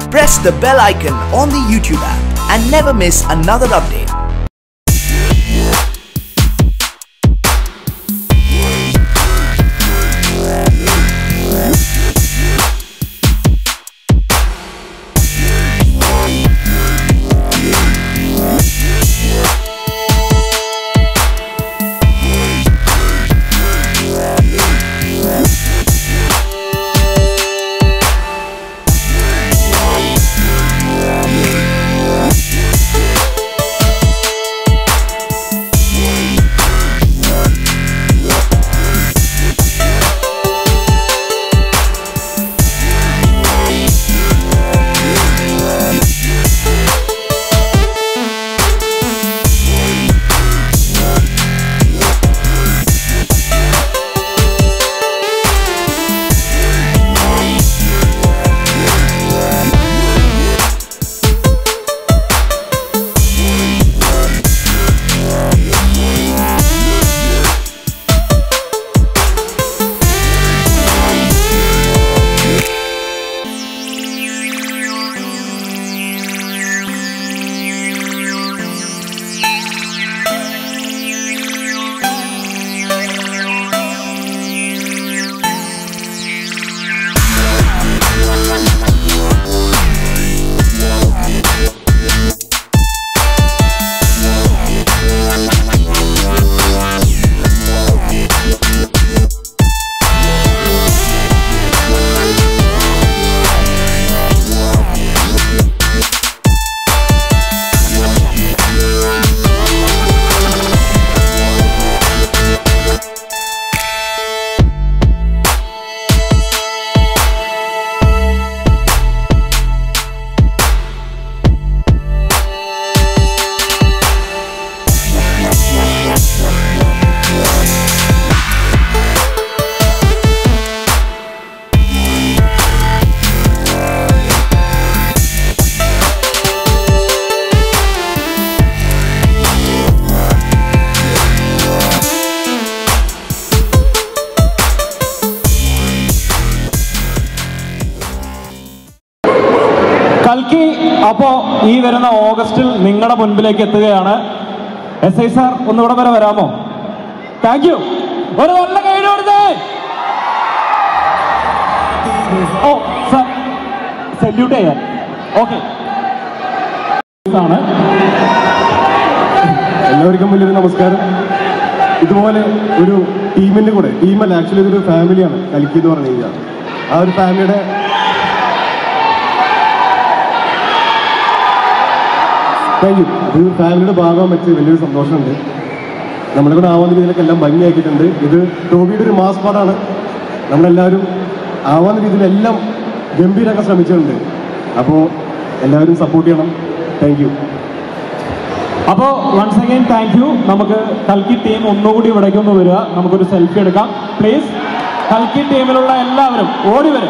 press the bell icon on the YouTube app and never miss another update. കൽക്കി അപ്പോ ഈ വരുന്ന ഓഗസ്റ്റിൽ നിങ്ങളുടെ മുൻപിലേക്ക് എത്തുകയാണ് എസ് ഐ സാർ ഒന്നുകൂടെ വരെ വരാമോ താങ്ക് യു ഒരു നല്ല കൈയ്യടി കൊടുത്തേ ഓ സാർ സല്യൂട്ട് ചെയ്യാൻ ഓക്കെ ആണ് എല്ലാവർക്കും വലിയൊരു നമസ്കാരം ഇതുപോലെ ഒരു ടീമിന്റെ കൂടെ ടീമല്ല ആക്ച്വലി ഇതൊരു ഫാമിലിയാണ് കലിക്കി എന്ന് പറഞ്ഞു കഴിഞ്ഞാൽ ആ ഒരു ഫാമിലിയുടെ താങ്ക് യു അത് ഫാമിലിയുടെ ഭാഗം വെച്ച് വലിയൊരു സന്തോഷമുണ്ട് നമ്മളെ കൂടെ ആവാവുന്ന രീതിയിലൊക്കെ എല്ലാം ഭംഗിയാക്കിയിട്ടുണ്ട് ഇത് ടോബിയുടെ ഒരു മാസ് പാടാണ് നമ്മളെല്ലാവരും ആവാവുന്ന രീതിയിലെല്ലാം ഗംഭീരമാക്കാൻ ശ്രമിച്ചിട്ടുണ്ട് അപ്പോൾ എല്ലാവരും സപ്പോർട്ട് ചെയ്യണം താങ്ക് യു അപ്പോ വൺസ് അഗൈൻ താങ്ക് യു നമുക്ക് കൽക്കി ടീം ഒന്നുകൂടി ഇവിടേക്ക് ഒന്ന് വരിക നമുക്കൊരു സെൽഫി എടുക്കാം പ്ലീസ് കൽക്കി ടീമിലുള്ള എല്ലാവരും ഓടി വരിക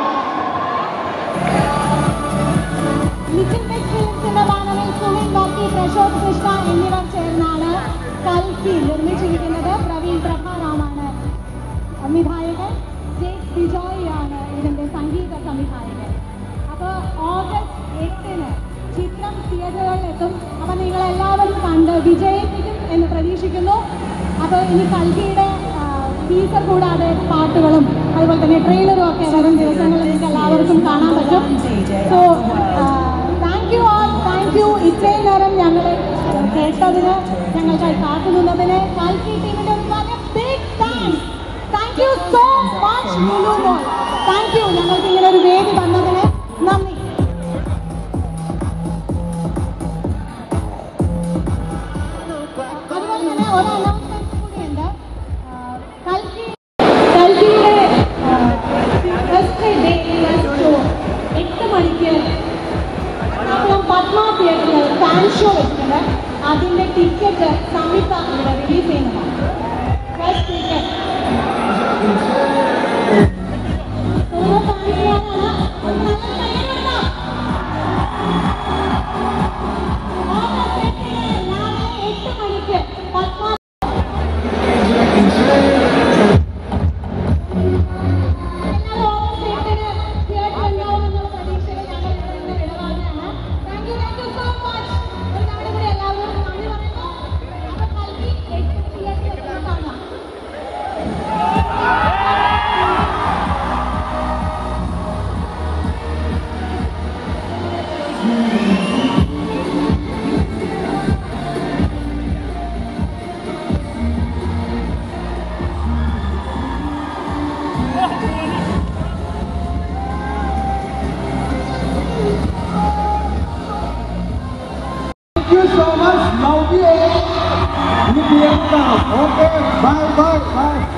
ലിറ്റിൽ ബിഗ് ഫിലിംസിന്റെ ബാനറിൽ സുനിൽ ബാക്കി പ്രശോഭ് കൃഷ്ണ എന്നിവർ ചേർന്നാണ് കൽക്കി നിർമ്മിച്ചിരിക്കുന്നത് പ്രവീൺ പ്രഭാറാമാണ് സംവിധായകൻ ജേക്സ് ബിജോയ് ആണ് ഇതിന്റെ സംഗീത സംവിധായകൻ അപ്പോൾ ഓഗസ്റ്റ് എട്ടിന് ചിത്രം തിയേറ്ററുകളിൽ എത്തും അപ്പോൾ നിങ്ങൾ എല്ലാവരും കണ്ട് വിജയിപ്പിക്കും എന്ന് പ്രതീക്ഷിക്കുന്നു അപ്പോൾ ഇനി കൽക്കിയുടെ ടീസർ കൂടാതെ പാട്ടുകളും അതുപോലെ തന്നെ ട്രെയിലറും ഒക്കെ വരും ദിവസങ്ങളിൽ നിങ്ങൾക്ക് എല്ലാവർക്കും കാണാൻ പറ്റും so thank you all thank you ഇത്രയും നേരം ഞങ്ങളെ കേട്ടതിന് ഞങ്ങൾക്കായി കാത്തു നിന്നതിന് കാൽക്കി ടീമിന്റെ ഒരു വലിയ big thanks thank you so much Lulu mall thank you ഞങ്ങൾക്ക് ഇങ്ങനെ ഒരു വേദി വന്നതിന് നന്ദി അതുപോലെ തന്നെ ഒരു അനൗൺസ്മെന്റ് കൂടിയുണ്ട് ആ, കൽക്കി കൽക്കിയുടെ ഫസ്റ്റ് ഡേ ഫസ്റ്റ് ഷോ എട്ട് മണിക്ക് എറണാകുളം പത്മ തിയേറ്ററിൽ ഫാൻ ഷോ വെച്ചിട്ടുണ്ട് അതിന്റെ ടിക്കറ്റ് സംയുക്ത ഇവിടെ റിലീസ് ചെയ്യുന്നതാണ് ഫസ്റ്റ് ടിക്കറ്റ് നിങ്ങൾ കാണിക്കാനാണ് ഇനി തിയേറ്റർ കാണാം ഓക്കെ ബൈ ബൈ ബൈ